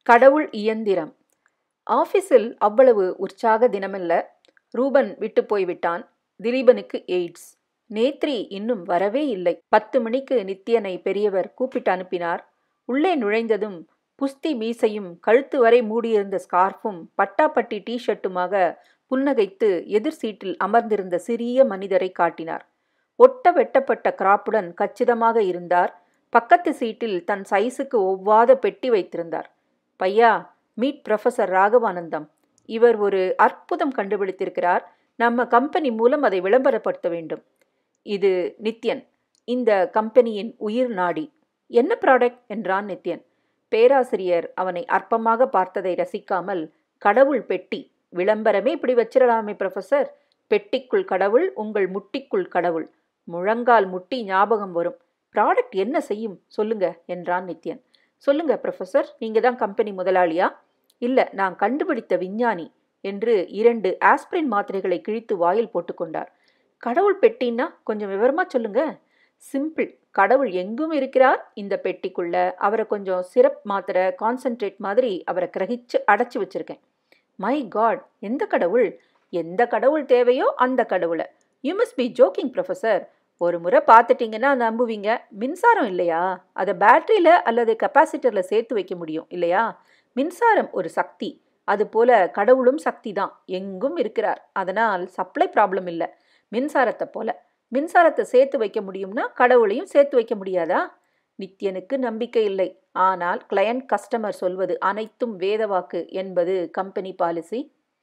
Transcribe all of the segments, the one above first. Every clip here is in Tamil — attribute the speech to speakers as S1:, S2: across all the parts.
S1: கடவுள் இயந்திரம் ஆஃபீஸில் அவ்வளவு உற்சாக தினமல்ல ரூபன் விட்டு போய்விட்டான் திலீபனுக்கு எய்ட்ஸ் நேத்ரி இன்னும் வரவே இல்லை பத்து மணிக்கு நித்யனை பெரியவர் கூப்பிட்டு அனுப்பினார் உள்ளே நுழைந்ததும் புஸ்தி மீசையும் கழுத்து வரை மூடியிருந்த ஸ்கார்ஃபும் பட்டாப்பட்டி டீ ஷர்ட்டுமாக புன்னகைத்து எதிர் சீட்டில் அமர்ந்திருந்த சிறிய மனிதரை காட்டினார் ஒட்ட வெட்டப்பட்ட கிராப்புடன் கச்சிதமாக இருந்தார் பக்கத்து சீட்டில் தன் சைஸுக்கு ஒவ்வாத பெட்டி வைத்திருந்தார் பையா மீட் ப்ரொஃபசர் ராகவானந்தம் இவர் ஒரு அற்புதம் கண்டுபிடித்திருக்கிறார் நம்ம கம்பெனி மூலம் அதை விளம்பரப்படுத்த வேண்டும் இது நித்யன் இந்த கம்பெனியின் உயிர் நாடி என்ன ப்ராடக்ட் என்றான் நித்யன் பேராசிரியர் அவனை அற்பமாக பார்த்ததை ரசிக்காமல் கடவுள் பெட்டி விளம்பரமே இப்படி வச்சிடலாமே ப்ரொஃபசர் பெட்டிக்குள் கடவுள் உங்கள் முட்டிக்குள் கடவுள் முழங்கால் முட்டி ஞாபகம் வரும் ப்ராடக்ட் என்ன செய்யும் சொல்லுங்க என்றான் நித்யன் சொல்லுங்க ப்ரொஃபசர் நீங்க தான் கம்பெனி முதலாளியா இல்ல நான் கண்டுபிடித்த விஞ்ஞானி என்று இரண்டு ஆஸ்பிரின் மாத்திரைகளை கிழித்து வாயில் போட்டுக்கொண்டார் கடவுள் பெட்டின்னா கொஞ்சம் விவரமா சொல்லுங்க சிம்பிள் கடவுள் எங்கும் இருக்கிறார் இந்த பெட்டிக்குள்ள அவரை கொஞ்சம் சிரப் மாத்திரை கான்சென்ட்ரேட் மாதிரி அவரை கிரகிச்சு அடைச்சி வச்சிருக்கேன் மை காட் எந்த கடவுள் எந்த கடவுள் தேவையோ அந்த கடவுளை you must be joking professor ஒரு முறை பார்த்துட்டிங்கன்னா நம்புவீங்க மின்சாரம் இல்லையா அதை பேட்டரியில் அல்லது கெப்பாசிட்டரில் சேர்த்து வைக்க முடியும் இல்லையா மின்சாரம் ஒரு சக்தி அதுபோல கடவுளும் சக்தி தான் எங்கும் இருக்கிறார் அதனால் சப்ளை ப்ராப்ளம் இல்லை மின்சாரத்தை போல மின்சாரத்தை சேர்த்து வைக்க முடியும்னா கடவுளையும் சேர்த்து வைக்க முடியாதா நித்யனுக்கு நம்பிக்கை இல்லை ஆனால் கிளையண்ட் கஸ்டமர் சொல்வது அனைத்தும் வேதவாக்கு என்பது கம்பெனி பாலிசி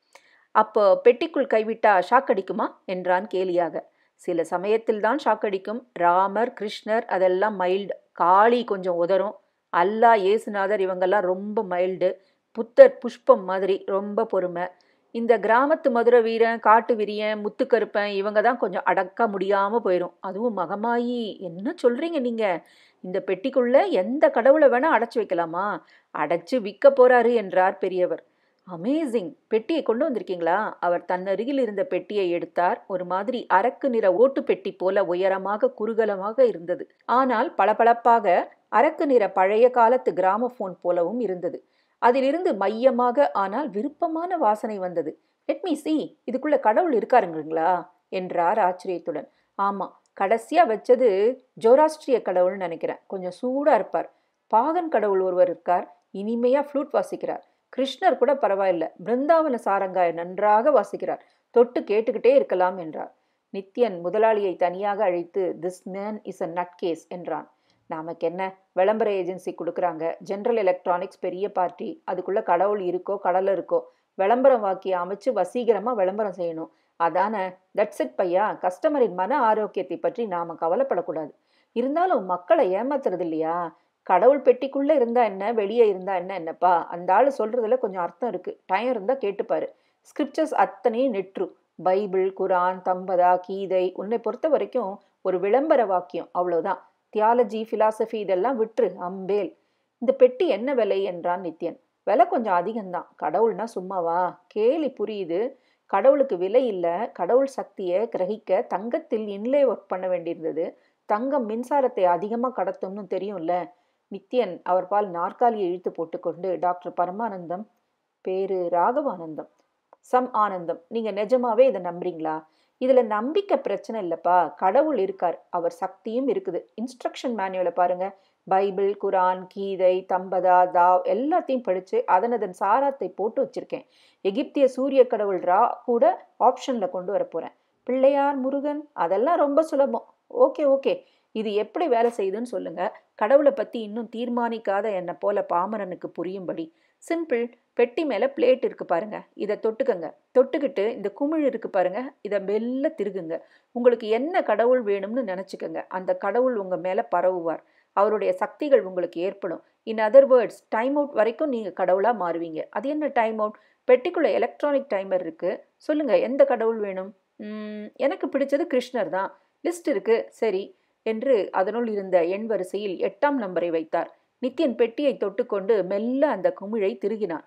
S1: அப்போ பெட்டிக்குள் கைவிட்டா ஷாக் அடிக்குமா என்றான் கேலியாக சில சமயத்தில் தான் ஷாக் அடிக்கும் ராமர் கிருஷ்ணர் அதெல்லாம் மைல்டு காளி கொஞ்சம் உதரும் அல்லா ஏசுநாதர் இவங்கெல்லாம் ரொம்ப மைல்டு புத்தர் புஷ்பம் மாதிரி ரொம்ப பொறுமை இந்த கிராமத்து மதுரை வீரன் காட்டு விரியன் முத்துக்கருப்பன் இவங்க தான் கொஞ்சம் அடக்க முடியாமல் போயிடும் அதுவும் மகமாயி என்ன சொல்கிறீங்க நீங்கள் இந்த பெட்டிக்குள்ள எந்த கடவுளை வேணால் அடைச்சி வைக்கலாமா அடைச்சு விற்க போறாரு என்றார் பெரியவர் அமேசிங் பெட்டியை கொண்டு வந்திருக்கீங்களா அவர் தன்னருகில் இருந்த பெட்டியை எடுத்தார் ஒரு மாதிரி அரக்கு நிற ஓட்டு பெட்டி போல உயரமாக குறுகலமாக இருந்தது ஆனால் பளபளப்பாக அரக்கு நிற பழைய காலத்து கிராமபோன் போலவும் இருந்தது அதிலிருந்து மையமாக ஆனால் விருப்பமான வாசனை வந்தது லெட் மீ சி இதுக்குள்ள கடவுள் இருக்காருங்களா என்றார் ஆச்சரியத்துடன் ஆமா கடைசியா வச்சது ஜோராஸ்ட்ரிய கடவுள்னு நினைக்கிறேன் கொஞ்சம் சூடா இருப்பார் பாகன் கடவுள் ஒருவர் இருக்கார் இனிமையா ஃப்ளூட் வாசிக்கிறார் கிருஷ்ணர் கூட பரவாயில்ல பிருந்தாவன சாரங்காய நன்றாக வாசிக்கிறார் தொட்டு கேட்டுக்கிட்டே இருக்கலாம் என்றார் நித்யன் முதலாளியை தனியாக அழைத்து this man is a nut case என்றான் நமக்கு என்ன விளம்பர ஏஜென்சி கொடுக்குறாங்க ஜென்ரல் எலக்ட்ரானிக்ஸ் பெரிய பார்ட்டி அதுக்குள்ள கடவுள் இருக்கோ கடல் இருக்கோ விளம்பரம் வாக்கி அமைச்சு வசீகரமாக விளம்பரம் செய்யணும் அதானே தட்ஸ் இட் பையா கஸ்டமரின் மன ஆரோக்கியத்தை பற்றி நாம கவலைப்படக்கூடாது இருந்தாலும் மக்களை ஏமாத்துறது இல்லையா கடவுள் பெட்டிக்குள்ள இருந்தா என்ன வெளியே இருந்தா என்ன என்னப்பா அந்த ஆள் சொல்றதுல கொஞ்சம் அர்த்தம் இருக்கு டைம் இருந்தா கேட்டுப்பாரு ஸ்கிரிப்சர்ஸ் அத்தனையும் நெட்ரு பைபிள் குரான் தம்பதா கீதை உன்னை பொறுத்த வரைக்கும் ஒரு விளம்பர வாக்கியம் அவ்வளவுதான் தியாலஜி ஃபிலாசபி இதெல்லாம் விட்டுரு அம்பேல் இந்த பெட்டி என்ன விலை என்றான் நித்யன் விலை கொஞ்சம் அதிகம்தான் கடவுள்னா சும்மாவா கேலி புரியுது கடவுளுக்கு விலை இல்லை கடவுள் சக்தியை கிரகிக்க தங்கத்தில் இன்லே ஒர்க் பண்ண வேண்டியிருந்தது தங்கம் மின்சாரத்தை அதிகமாக கடத்தும்னு தெரியும்ல நித்யன் அவர் பால் நாற்காலியை இழுத்து போட்டுக்கொண்டு டாக்டர் பரமானந்தம் பேரு ராகவானந்தம் சம் ஆனந்தம் நீங்க நிஜமாவே இதை நம்புறீங்களா இதுல நம்பிக்கை பிரச்சனை இல்லப்பா கடவுள் இருக்கார் அவர் சக்தியும் இருக்குது இன்ஸ்ட்ரக்ஷன் மேனுவலை பாருங்க பைபிள் குரான் கீதை தம்பதா தாவ் எல்லாத்தையும் படிச்சு அதனதன் சாராத்தை போட்டு வச்சிருக்கேன் எகிப்திய சூரிய கடவுள் ரா கூட ஆப்ஷன்ல கொண்டு வர போறேன் பிள்ளையார் முருகன் அதெல்லாம் ரொம்ப சுலபம் ஓகே ஓகே இது எப்படி வேலை செய்யுதுன்னு சொல்லுங்க கடவுளை பத்தி இன்னும் தீர்மானிக்காத என்னை போல பாமரனுக்கு புரியும்படி சிம்பிள் பெட்டி மேல பிளேட் இருக்கு பாருங்க இதை தொட்டுக்கங்க தொட்டுக்கிட்டு இந்த குமிழ் இருக்கு பாருங்க இதை மெல்ல திருகுங்க உங்களுக்கு என்ன கடவுள் வேணும்னு நினைச்சுக்கங்க அந்த கடவுள் உங்க மேல பரவுவார் அவருடைய சக்திகள் உங்களுக்கு ஏற்படும் in other words time out வரைக்கும் நீங்க கடவுளா மாறுவீங்க அது என்ன டைம் அவுட் பெட்டிக்குள்ள எலக்ட்ரானிக் டைமர் இருக்கு சொல்லுங்க எந்த கடவுள் வேணும் எனக்கு பிடிச்சது கிருஷ்ணர் தான் லிஸ்ட் இருக்கு சரி என்று அதனுள் இருந்த எண் வரிசையில் எட்டாம் நம்பரை வைத்தார் நித்யன் பெட்டியை தொட்டுக்கொண்டு மெல்ல அந்த குமிழை திருகினான்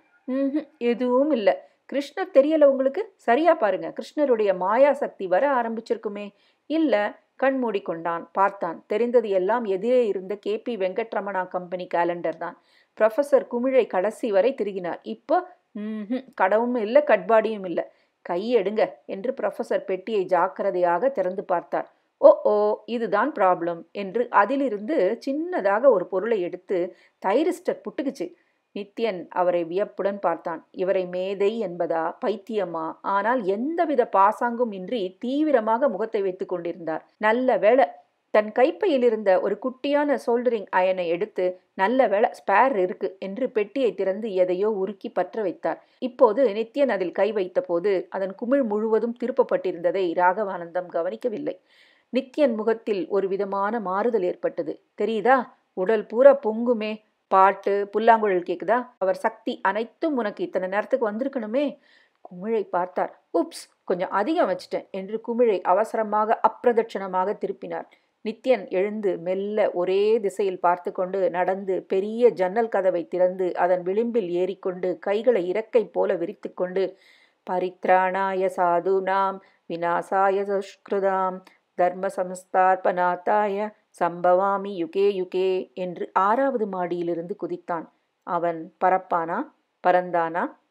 S1: எதுவும் இல்லை கிருஷ்ணர் தெரியல உங்களுக்கு சரியா பாருங்க கிருஷ்ணருடைய மாயா சக்தி வர ஆரம்பிச்சிருக்குமே இல்ல கண் மூடிக்கொண்டான் பார்த்தான் தெரிந்தது எல்லாம் எதிரே இருந்த K P Venkataramana company calendar தான் ப்ரொஃபசர் குமிழை கடைசி வரை திருகினார் இப்போ ம் கடவும் இல்லை கட்பாடியும் இல்லை கை எடுங்க என்று ப்ரொஃபசர் பெட்டியை ஜாக்கிரதையாக திறந்து பார்த்தார் ஓ ஓ இதுதான் ப்ராப்ளம் என்று அதிலிருந்து சின்னதாக ஒரு பொருளை எடுத்து தைரிஸ்டர் புட்டுக்குச்சு நித்யன் அவரை வியப்புடன் பார்த்தான் இவரை மேதை என்பதா பைத்தியமா ஆனால் எந்தவித பாசாங்கும் இன்றி தீவிரமாக முகத்தை வைத்துக் கொண்டிருந்தார் நல்ல வேளை தன் கைப்பையில் இருந்த ஒரு குட்டியான சோல்டரிங் அயனை எடுத்து நல்ல வேளை ஸ்பேர் இருக்கு என்று பெட்டியை திறந்து எதையோ உருக்கி பற்ற வைத்தார் இப்போது நித்யன் அதில் கை வைத்த போது அதன் குமிழ் முழுவதும் திருப்பப்பட்டிருந்ததை ராகவானந்தம் கவனிக்கவில்லை நித்யன் முகத்தில் ஒரு விதமான மாறுதல் ஏற்பட்டது தெரியுதா உடல் பூரா பொங்குமே பாட்டு புல்லாங்குழல் கேக்குதா அவர் சக்தி அனைத்தும் உனக்கு இத்தனை நேரத்துக்கு வந்திருக்கணுமே குமிழை பார்த்தார் உப்ஸ் கொஞ்சம் அதிகம் வச்சிட்டேன் என்று குமிழை அவசரமாக அப்பிரதட்சணமாக திருப்பினார் நித்யன் எழுந்து மெல்ல ஒரே திசையில் பார்த்து கொண்டு நடந்து பெரிய ஜன்னல் கதவை திறந்து அதன் விளிம்பில் ஏறிக்கொண்டு கைகளை இறக்கை போல விரித்து கொண்டு பரித்ராணாய சாதுனாம் விநாசாய சுஷ்கிருதாம் தர்ம சம்ஸ்தார்பநாத்தாய சம்பவாமி யுகே யுகே என்று ஆறாவது மாடியிலிருந்து குதித்தான் அவன் பரப்பானா பரந்தானா